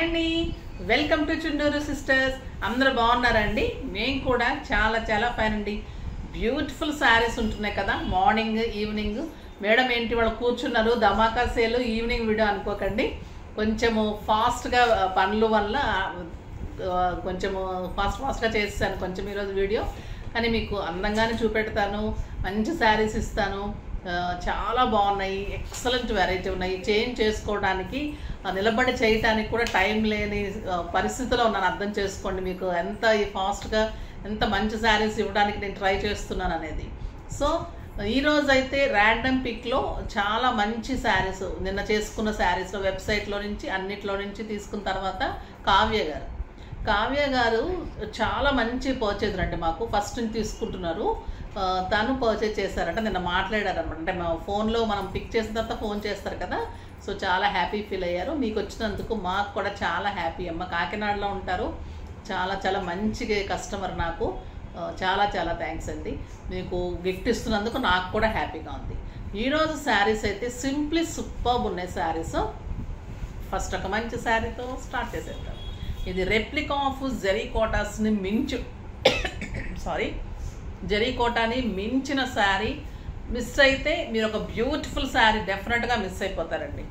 అండి welcome to Chunduru sisters అందరూ బాగున్నారండి మేము కూడా చాలా చాలా ఫైన్ అండి బ్యూటిఫుల్ శారీస్ ఉంటున్నాయి కదా మార్నింగ్ ఈవినింగ్ మేడం ఏంటి వాళ్ళు కూర్చున్నారు ధమాకా సేలు ఈవినింగ్ వీడియో అనుకోకండి కొంచెము ఫాస్ట్గా పనుల వల్ల ఆ, కొంచెము ఫాస్ట్ ఫాస్ట్గా చేస్తాను కొంచెం ఈరోజు వీడియో కానీ మీకు అందంగానే చూపెడతాను మంచి శారీస్ ఇస్తాను ఆ, చాలా బాగున్నాయి ఎక్సలెంట్ వెరైటీ ఉన్నాయి చేంజ్ చేసుకోవడానికి ఆ, నిలబడి చేయటానికి కూడా టైం లేని ఆ, పరిస్థితిలో ఉన్నాను అర్థం చేసుకోండి మీకు ఎంత ఈ ఫాస్ట్గా ఎంత మంచి శారీస్ ఇవ్వడానికి నేను ట్రై చేస్తున్నాను అనేది సో ఈ రోజు అయితే ర్యాండమ్ పిక్లో చాలా మంచి శారీస్ నిన్న చేసుకున్న శారీస్లో వెబ్సైట్లో నుంచి అన్నిట్లో నుంచి తీసుకున్న తర్వాత కావ్య గారు కావ్య గారు చాలా మంచి పర్చేజ్ అండి మాకు ఫస్ట్ నుంచి తీసుకుంటున్నారు ఆ, తను పర్చేజ్ చేశారంట నిన్న మాట్లాడారు అనమాట అంటే మా ఫోన్లో మనం పిక్ చేసిన తర్వాత ఫోన్ చేస్తారు కదా సో చాలా హ్యాపీ ఫీల్ అయ్యారు మీకు వచ్చినందుకు మాకు కూడా చాలా హ్యాపీ అమ్మ కాకినాడలో ఉంటారు చాలా చాలా మంచి కస్టమర్ నాకు ఆ, చాలా చాలా థ్యాంక్స్ అండి మీకు గిఫ్ట్ ఇస్తున్నందుకు నాకు కూడా హ్యాపీగా ఉంది ఈరోజు శారీస్ అయితే సింప్లీ సూపర్బ్ ఉన్నాయి శారీస్ ఫస్ట్ ఒక మంచి శారీతో స్టార్ట్ చేసేద్దాం ఇది రెప్లికా ఆఫ్ జెరీ కోటాస్ని మించు సారీ జెరీ కోటాని మించిన శారీ మిస్ అయితే మీరు ఒక బ్యూటిఫుల్ శారీ డెఫినెట్గా మిస్ అయిపోతారండి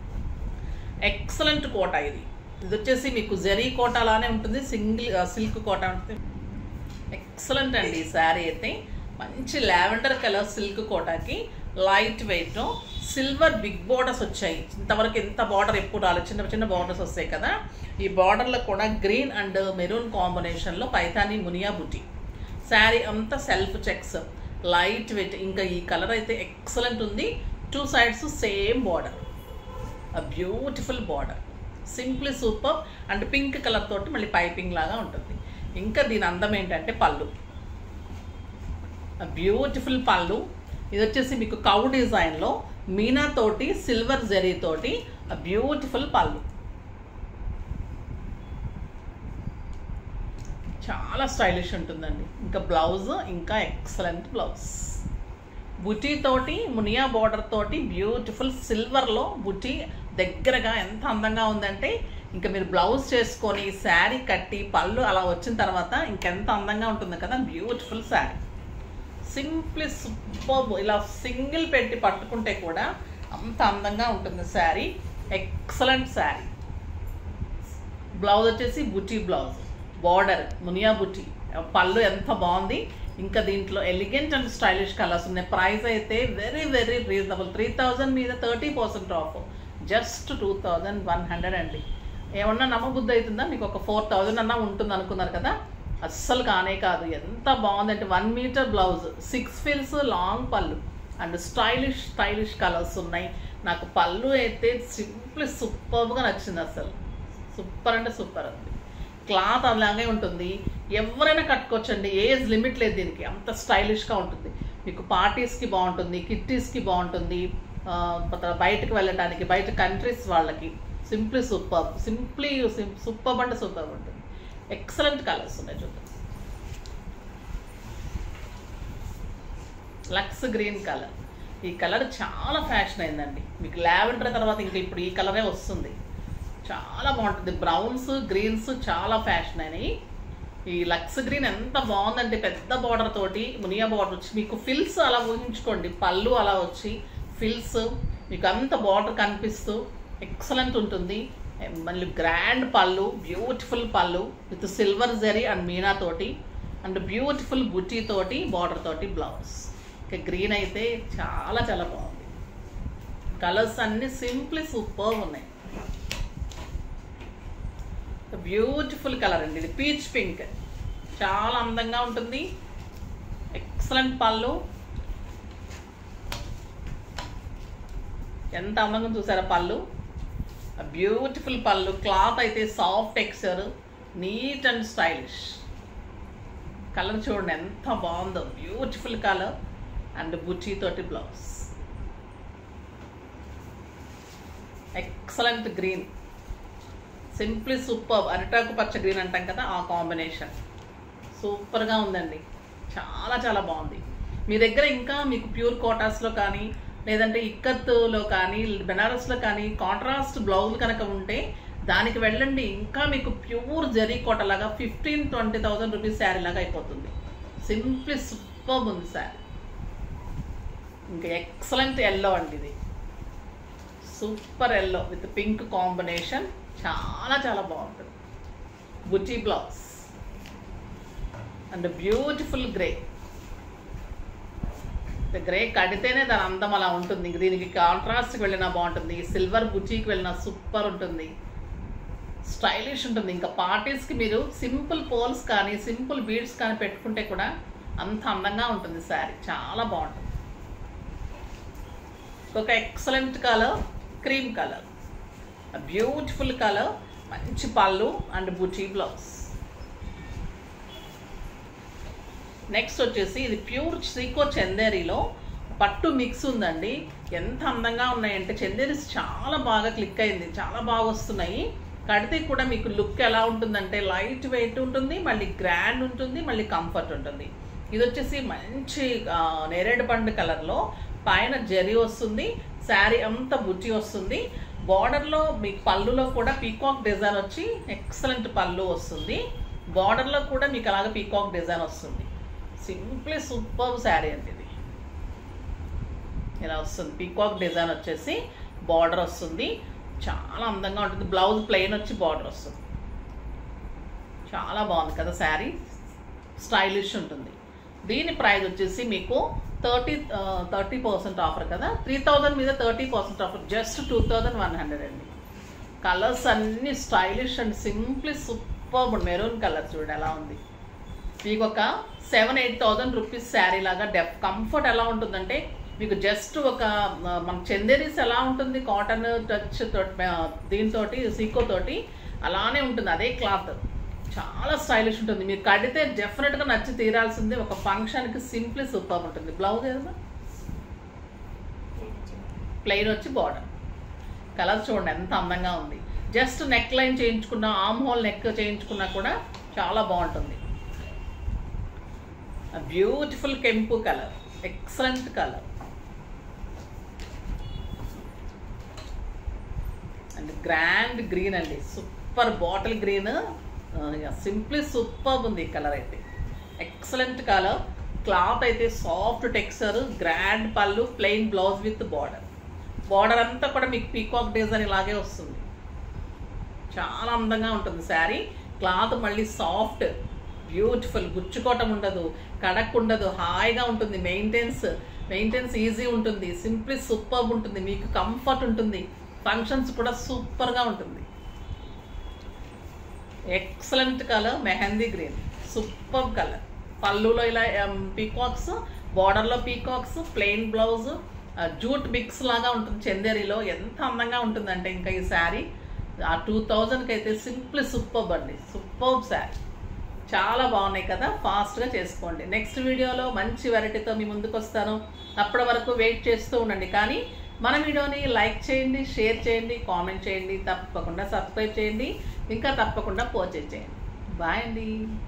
ఎక్సలెంట్ కోట ఇది ఇది వచ్చేసి మీకు జెరీ కోట లానే ఉంటుంది సింగిల్ సిల్క్ కోట ఉంటుంది ఎక్సలెంట్ అండి ఈ శారీ అయితే మంచి లావెండర్ కలర్ సిల్క్ కోటాకి light weight silver big borders వచ్చాయి ఇంతవరకు ఎంత బార్డర్ ఎప్పుడు రాలేదు చిన్న చిన్న బార్డర్స్ వస్తాయి కదా ఈ బార్డర్లో కూడా గ్రీన్ అండ్ మెరూన్ కాంబినేషన్లో పైతాని మునియా బుటీ శారీ అంతా సెల్ఫ్ చెక్స్ లైట్ వెయిట్ ఇంకా ఈ కలర్ అయితే ఎక్సలెంట్ ఉంది two sides same border beautiful border simply super and pink colour తోటి మళ్ళీ పైపింగ్ లాగా ఉంటుంది ఇంకా దీని అందం ఏంటంటే పళ్ళు బ్యూటిఫుల్ పళ్ళు ఇది వచ్చేసి మీకు కౌ డిజైన్లో మీనా తోటి సిల్వర్ జరీ తోటి బ్యూటిఫుల్ పళ్ళు చాలా స్టైలిష్ ఉంటుందండి ఇంకా బ్లౌజ్ ఇంకా ఎక్సలెంట్ బ్లౌజ్ బుటీ తోటి మునియా బార్డర్ తోటి బ్యూటిఫుల్ సిల్వర్లో బుటీ దగ్గరగా ఎంత అందంగా ఉందంటే ఇంకా మీరు బ్లౌజ్ చేసుకొని శారీ కట్టి పళ్ళు అలా వచ్చిన తర్వాత ఇంకెంత అందంగా ఉంటుంది కదా బ్యూటిఫుల్ శారీ సింప్లీ సూపర్ ఇలా సింగిల్ పెట్టి పట్టుకుంటే కూడా అంత అందంగా ఉంటుంది శారీ ఎక్సలెంట్ శారీ బ్లౌజ్ వచ్చేసి బుటీ బ్లౌజ్ బార్డర్ మునియా బుటీ పళ్ళు ఎంత బాగుంది ఇంకా దీంట్లో ఎలిగెంట్ అండ్ స్టైలిష్ కలర్స్ ఉన్నాయి ప్రైస్ అయితే very very reasonable three thousand మీద thirty percent off just two thousand one hundred అండి ఏమన్నా నమ్మబుద్ధి అవుతుందా మీకు ఒక ఫోర్ థౌజండ్ అన్నా ఉంటుంది అనుకున్నారు కదా అస్సలు కానే కాదు ఎంత బాగుందంటే వన్ మీటర్ బ్లౌజ్ సిక్స్ ఫిల్స్ long pallu and stylish stylish colours ఉన్నాయి నాకు పళ్ళు అయితే సింప్లీ సూపర్గా నచ్చింది అసలు సూపర్ అంటే సూపర్ ఉంది క్లాత్ అలాగే ఉంటుంది ఎవరైనా కట్టుకోవచ్చండి ఏజ్ లిమిట్ లేదు దీనికి అంత స్టైలిష్గా ఉంటుంది మీకు పార్టీస్కి బాగుంటుంది కిట్టీస్కి బాగుంటుంది ఆ, తర్వాత బయటకు వెళ్ళడానికి బయట కంట్రీస్ వాళ్ళకి సింప్లీ సూపర్ సింప్లీ సూపర్ అంటే సూపర్ ఉంటుంది ఎక్సలెంట్ కలర్స్ ఉన్నాయి చూద్దాం లక్స్ గ్రీన్ కలర్ ఈ కలర్ చాలా ఫ్యాషన్ అయిందండి మీకు లావెండర్ తర్వాత ఇంకా ఇప్పుడు ఈ కలరే వస్తుంది చాలా బాగుంటుంది బ్రౌన్స్ గ్రీన్స్ చాలా ఫ్యాషన్ అయినాయి ఈ లక్స్ గ్రీన్ ఎంత బాగుందంటే పెద్ద బార్డర్ తోటి మునియా బార్డర్ వచ్చి మీకు ఫిల్స్ అలా ఊహించుకోండి పళ్ళు అలా వచ్చి ఫిల్స్ మీకు అంత బార్డర్ కనిపిస్తూ ఎక్సలెంట్ ఉంటుంది మళ్ళీ grand pallu beautiful pallu with silver zari and meena తోటి అండ్ బ్యూటిఫుల్ బుటీ తోటి బార్డర్ తోటి బ్లౌజ్ ఇక గ్రీన్ అయితే చాలా చాలా బాగుంది కలర్స్ అన్నీ సింప్లీ సూపర్ ఉన్నాయి బ్యూటిఫుల్ కలర్ అండి ఇది పీచ్ పింక్ చాలా అందంగా ఉంటుంది ఎక్సలెంట్ పళ్ళు ఎంత అందంగా చూసారా పళ్ళు బ్యూటిఫుల్ పళ్ళు క్లాత్ అయితే soft texture neat and stylish colour చూడండి ఎంత బాగుందో బ్యూటిఫుల్ కలర్ అండ్ బుచ్చి తోటి blouse excellent green simply super అరిటాకు పచ్చ గ్రీన్ అంటాం కదా ఆ కాంబినేషన్ సూపర్గా ఉందండి చాలా చాలా బాగుంది మీ దగ్గర ఇంకా మీకు ప్యూర్ కోటాస్లో కానీ లేదంటే ఇక్కత్తులో కానీ బెనారస్లో కానీ కాంట్రాస్ట్ బ్లౌజ్ కనుక ఉంటే దానికి వెళ్ళండి ఇంకా మీకు ప్యూర్ జరీ కోటలాగా fifteen twenty thousand rupees sari లాగా అయిపోతుంది సింప్లీ సూపర్ ఉంది శారీ ఇంకా ఎక్సలెంట్ ఎల్లో అండి ఇది super yellow with pink combination చాలా చాలా బాగుంటుంది buti blouse and beautiful grey grey కడితేనే దాని అందం అలా ఉంటుంది ఇంక దీనికి కాంట్రాస్ట్కి వెళ్ళినా బాగుంటుంది సిల్వర్ బుటీకి వెళ్ళినా సూపర్ ఉంటుంది స్టైలిష్ ఉంటుంది ఇంకా పార్టీస్కి మీరు సింపుల్ పోల్స్ కానీ సింపుల్ బీడ్స్ కానీ పెట్టుకుంటే కూడా అంత అందంగా ఉంటుంది శారీ చాలా బాగుంటుంది ఒక excellent colour cream colour beautiful colour మంచి పళ్ళు అండ్ బుటీ బ్లౌజ్ నెక్స్ట్ వచ్చేసి ఇది ప్యూర్ సీకో చందేరిలో పట్టు మిక్స్ ఉందండి ఎంత అందంగా ఉన్నాయంటే చందేరీస్ చాలా బాగా క్లిక్ అయింది చాలా బాగా వస్తున్నాయి కడితే కూడా మీకు లుక్ ఎలా ఉంటుందంటే లైట్ వెయిట్ ఉంటుంది మళ్ళీ గ్రాండ్ ఉంటుంది మళ్ళీ కంఫర్ట్ ఉంటుంది ఇది వచ్చేసి మంచి ఆ, నేరేడు పండు కలర్లో పైన జరీ వస్తుంది శారీ అంతా బుట్టి వస్తుంది బార్డర్లో మీకు పళ్ళులో కూడా పీకాక్ డిజైన్ వచ్చి ఎక్సలెంట్ పళ్ళు వస్తుంది బార్డర్లో కూడా మీకు అలాగే పీకాక్ డిజైన్ వస్తుంది సింప్లీ సూపర్ శారీ అండి ఇది ఇలా వస్తుంది పీకాక్ డిజైన్ వచ్చేసి బార్డర్ వస్తుంది చాలా అందంగా ఉంటుంది బ్లౌజ్ ప్లెయిన్ వచ్చి బార్డర్ వస్తుంది చాలా బాగుంది కదా శారీ స్టైలిష్ ఉంటుంది దీని ప్రైస్ వచ్చేసి మీకు థర్టీ థర్టీ పర్సెంట్ ఆఫర్ కదా త్రీ థౌజండ్ మీద thirty percent offer just two thousand one hundred అండి కలర్స్ అన్నీ stylish and simply super maroon colour చూడండి ఎలా ఉంది మీకు ఒక seven eight thousand rupees sari లాగా డెఫ్ కంఫర్ట్ ఎలా ఉంటుందంటే మీకు జస్ట్ ఒక ఆ, మన చందేరీస్ ఎలా ఉంటుంది కాటన్ టచ్ తోటి దీంతో సీకో తోటి అలానే ఉంటుంది అదే క్లాత్ చాలా స్టైలిష్ ఉంటుంది మీరు కడితే డెఫినెట్గా నచ్చి తీరాల్సిందే ఒక ఫంక్షన్కి సింప్లీ సూపర్ ఉంటుంది బ్లౌజ్ ఏదైనా ప్లెయిన్ వచ్చి బార్డర్ కలర్ చూడండి ఎంత అందంగా ఉంది జస్ట్ నెక్ లైన్ చేయించుకున్నా ఆమ్ హోల్ నెక్ చేయించుకున్నా కూడా చాలా బాగుంటుంది బ్యూటిఫుల్ కెంపు colour excellent colour and grand green అండి super bottle green simply super ఉంది ఈ కలర్ అయితే ఎక్సలెంట్ కలర్ క్లాత్ అయితే soft texture grand pallu plain blouse with border border అంతా కూడా మీకు పీకాక్ డిజైన్ ఇలాగే వస్తుంది చాలా అందంగా ఉంటుంది శారీ క్లాత్ మళ్ళీ సాఫ్ట్ బ్యూటిఫుల్ గుచ్చుకోవటం ఉండదు కడక్ ఉండదు హాయిగా ఉంటుంది మెయింటెన్స్ మెయింటెన్స్ ఈజీ ఉంటుంది సింప్లీ సూపర్ ఉంటుంది మీకు కంఫర్ట్ ఉంటుంది ఫంక్షన్స్ కూడా సూపర్గా ఉంటుంది excellent colour mehndi green super colour పళ్ళులో ఇలా పీకాక్స్ బార్డర్లో peacocks plain blouse jute mix లాగా ఉంటుంది చందేరిలో ఎంత అందంగా ఉంటుందంటే ఇంకా ఈ శారీ ఆ టూ థౌజండ్కి అయితే సింప్లీ సూపర్ అండి సూపర్ శారీ చాలా బాగున్నాయి కదా ఫాస్ట్గా చేసుకోండి నెక్స్ట్ వీడియోలో మంచి వెరైటీతో మీ ముందుకు వస్తాను అప్పటి వరకు వెయిట్ చేస్తూ ఉండండి కానీ మన వీడియోని లైక్ చేయండి షేర్ చేయండి కామెంట్ చేయండి తప్పకుండా సబ్స్క్రైబ్ చేయండి ఇంకా తప్పకుండా పోస్ట్ చేయండి బాయ్ అండి